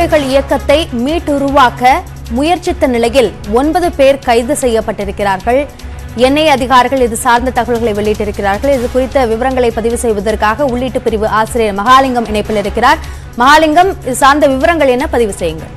புலிகள் இயக்கத்தை மீட்டுருவாக்க முயற்சித்த நிலையில் ஒன்பது பேர் கைது செய்யப்பட்டிருக்கிறார்கள் என்ஐ அதிகாரிகள் இது சார்ந்த தகவல்களை வெளியிட்டிருக்கிறார்கள் இது குறித்த விவரங்களை பதிவு செய்வதற்காக உள்ளீட்டு பிரிவு ஆசிரியர் மகாலிங்கம் இணைப்பில் இருக்கிறார் மகாலிங்கம் இது சார்ந்த விவரங்கள் என்ன பதிவு செய்யுங்கள்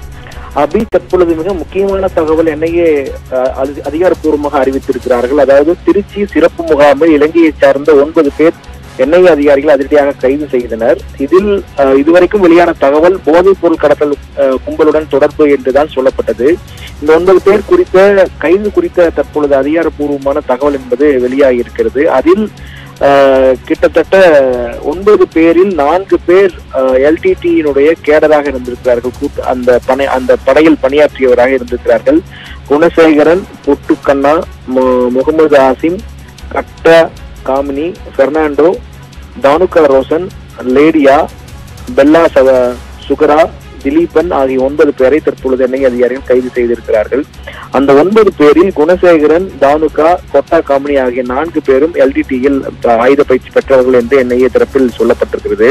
அபி தற்பொழுது மிக முக்கியமான தகவல் என்னையே அஹ், அது- அதிகாரப்பூர்வமாக அறிவித்திருக்கிறார்கள் அதாவது திருச்சி சிறப்பு முகாமில் இலங்கையைச் சார்ந்த ஒன்பது பேர் என்ஐஏ அதிகாரிகள் அதிரடியாக கைது செய்தனர் இதில் அஹ், இதுவரைக்கும் வெளியான தகவல் போதைப் பொருள் கடத்தல் அஹ், கும்பலுடன் தொடர்பு என்றுதான் சொல்லப்பட்டது இந்த ஒன்பது பேர் குறித்த கைது குறித்த தற்பொழுது அதிகாரப்பூர்வமான தகவல் என்பது வெளியாகி இருக்கிறது அதில் அஹ், கிட்டத்தட்ட ஒன்பது பேரில் நான்கு பேர் எல்டிடியினுடைய கேடராக இருந்திருக்கிறார்கள் கூட்டு அந்த பணி அந்த படையில் பணியாற்றியவராக இருந்திருக்கிறார்கள் குணசேகரன் பொட்டுக்கண்ணா மு- முகமது ஆசிம் கட்ட காமினி பெர்னாண்டோ தானுகா ரோசன் லேடியா பெல்லா சவ சுகரா திலீபன் ஆகிய ஒன்பது பேரை தற்பொழுது எண்ணெய் அதிகாரிகள் கைது செய்திருக்கிறார்கள் அந்த ஒன்பது பேரில் குணசேகரன் தானுகா கொட்டா காமினி ஆகிய நான்கு பேரும் எல்டிடியில் ஆயுத பயிற்சி பெற்றவர்கள் என்று என்ஐஏ தரப்பில் சொல்லப்பட்டிருக்கிறது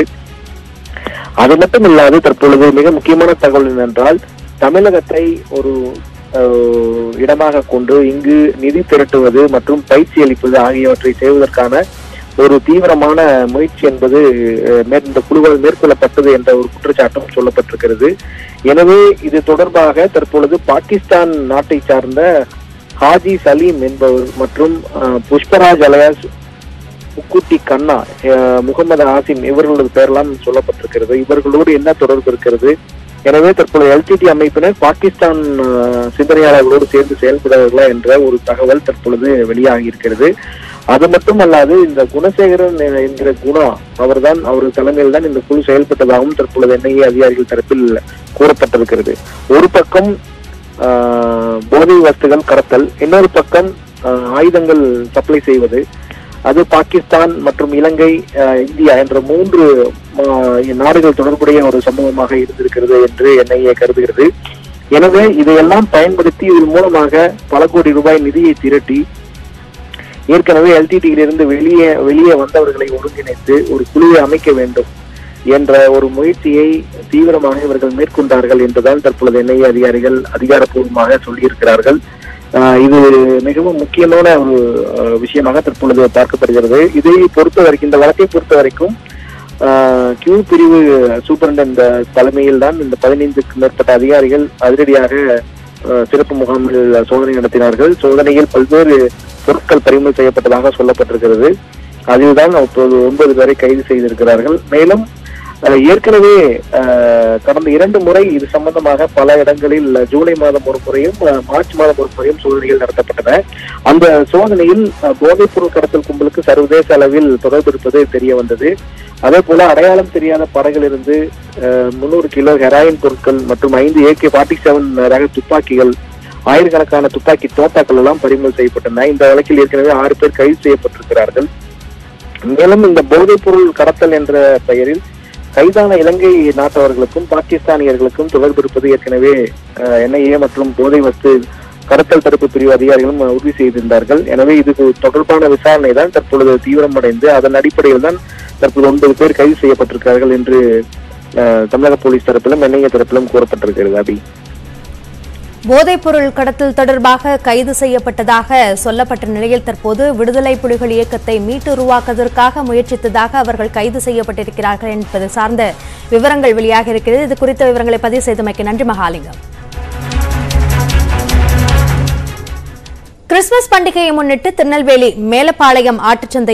அது மட்டும் இல்லாது தற்பொழுது மிக முக்கியமான தகவல் என்னென்றால் தமிழகத்தை ஒரு அஹ், இடமாக கொண்டு இங்கு நிதி திரட்டுவது மற்றும் பயிற்சி அளிப்பது ஆகியவற்றை செய்வதற்கான ஒரு தீவிரமான முயற்சி என்பது அஹ், மேற்- இந்த குழுவால் மேற்கொள்ளப்பட்டது என்ற ஒரு குற்றச்சாட்டும் சொல்லப்பட்டிருக்கிறது எனவே இது தொடர்பாக தற்பொழுது பாகிஸ்தான் நாட்டை சார்ந்த ஹாஜி சலீம் என்பவர் மற்றும் அஹ், புஷ்பராஜ் அலயாஸ் முக்குட்டி கண்ணா அஹ், முகமது ஆசிம் இவர்களது பெயரெல்லாம் சொல்லப்பட்டிருக்கிறது இவர்களோடு என்ன தொடர்பு இருக்கிறது எனவே தற்போது எல்டிடி அமைப்பினர் பாகிஸ்தான் அஹ், சிந்தனையாளர்களோடு சேர்ந்து செயல்படுவார்களா என்ற ஒரு தகவல் தற்பொழுது வெளியாகி இருக்கிறது அது மட்டும் அல்லாது இந்த குணசேகரன் எ- என்கிற குணா அவர்தான் அவர் தலைமையில் தான் இந்த குழு செயல்பட்டதாகவும் தற்பொழுது என்ஐஏ அதிகாரிகள் தரப்பில் கூறப்பட்டிருக்கிறது ஒரு பக்கம் ஆஹ், போதை வஸ்துகள் கடத்தல் இன்னொரு பக்கம் ஆஹ், ஆயுதங்கள் சப்ளை செய்வது அது பாகிஸ்தான் மற்றும் இலங்கை ஆஹ், இந்தியா என்ற மூன்று ஆஹ், நாடுகள் தொடர்புடைய ஒரு சம்பவமாக இருந்திருக்கிறது என்று என்ஐஏ கருதுகிறது எனவே இதையெல்லாம் பயன்படுத்தி இதன் மூலமாக பல கோடி ரூபாய் நிதியை திரட்டி ஏற்கனவே எல்டிடியிலிருந்து வெளியே வெளியே வந்தவர்களை ஒருங்கிணைத்து ஒரு குழுவை அமைக்க வேண்டும் என்ற ஒரு முயற்சியை தீவிரமாக இவர்கள் மேற்கொண்டார்கள் என்றுதான் தற்பொழுது என்ஐஏ அதிகாரிகள் அதிகாரப்பூர்வமாக சொல்லியிருக்கிறார்கள் ஆஹ் இது மிகவும் முக்கியமான ஒரு ஆஹ் விஷயமாக தற்பொழுது பார்க்கப்படுகிறது இதை பொறுத்த வரைக்கும் இந்த வழக்கை பொறுத்த வரைக்கும் கியூ பிரிவு சூப்பரண்ட் தலைமையில் தான் இந்த பதினைந்துக்கும் மேற்பட்ட அதிகாரிகள் அதிரடியாக ஆஹ் சிறப்பு முகாமில் சோதனை நடத்தினார்கள் சோதனையில் பல்வேறு பொருட்கள் பறிமுதல் செய்யப்பட்டதாக சொல்லப்பட்டிருக்கிறது அதில்தான் அப்போது ஒன்பது பேரை கைது செய்திருக்கிறார்கள் மேலும் அஹ், ஏற்கனவே அஹ், கடந்த இரண்டு முறை இது சம்பந்தமாக பல இடங்களில் ஜூலை மாதம் ஒரு முறையும் அஹ், மார்ச் மாதம் ஒரு முறையும் சோதனைகள் நடத்தப்பட்டன அந்த சோதனையில் அஹ், போதைப் பொருள் கடத்தல் கும்பலுக்கு சர்வதேச அளவில் தொடர்பு இருப்பது தெரிய வந்தது அதே போல அடையாளம் தெரியாத படகிலிருந்து முன்னூறு கிலோ ஹெராயின் பொருட்கள் மற்றும் ஐந்து ஏகே ஃபார்ட்டி செவன் ரக துப்பாக்கிகள் ஆயிரக்கணக்கான துப்பாக்கி தோட்டாக்கள் எல்லாம் பறிமுதல் செய்யப்பட்டன இந்த வழக்கில் ஏற்கனவே ஆறு பேர் கைது செய்யப்பட்டிருக்கிறார்கள் மேலும் இந்த போதைப் பொருள் கடத்தல் என்ற பெயரில் கைதான இலங்கை நாட்டவர்களுக்கும் பாகிஸ்தானியர்களுக்கும் தொடர்பு இருப்பது ஏற்கனவே என்ஐஏ மற்றும் போதை வஸ்து கடத்தல் தடுப்பு பிரிவு அதிகாரிகளும் அஹ், உறுதி செய்திருந்தார்கள் எனவே இது தொடர்பான விசாரணை தான் தற்பொழுது தீவிரமடைந்து அதன் அடிப்படையில் தான் தற்போது ஒன்பது பேர் கைது செய்யப்பட்டிருக்கிறார்கள் என்று அஹ், தமிழக போலீஸ் தரப்பிலும் என்ஐஏ தரப்பிலும் கூறப்பட்டிருக்கிறது அபி போதைப் பொருள் கடத்தல் தொடர்பாக கைது செய்யப்பட்டதாக சொல்லப்பட்ட நிலையில் தற்போது விடுதலை புலிகள் இயக்கத்தை மீட்டுருவாக்குவதற்காக முயற்சித்ததாக அவர்கள் கைது செய்யப்பட்டிருக்கிறார்கள் என்பது சார்ந்த விவரங்கள் வெளியாக இருக்கிறது இது குறித்த விவரங்களை பதிவு செய்தமைக்கு நன்றி மகாலிங்கம் கிறிஸ்துமஸ் பண்டிகையை முன்னிட்டு திருநெல்வேலி மேலப்பாளையம் ஆட்டுச்சந்தை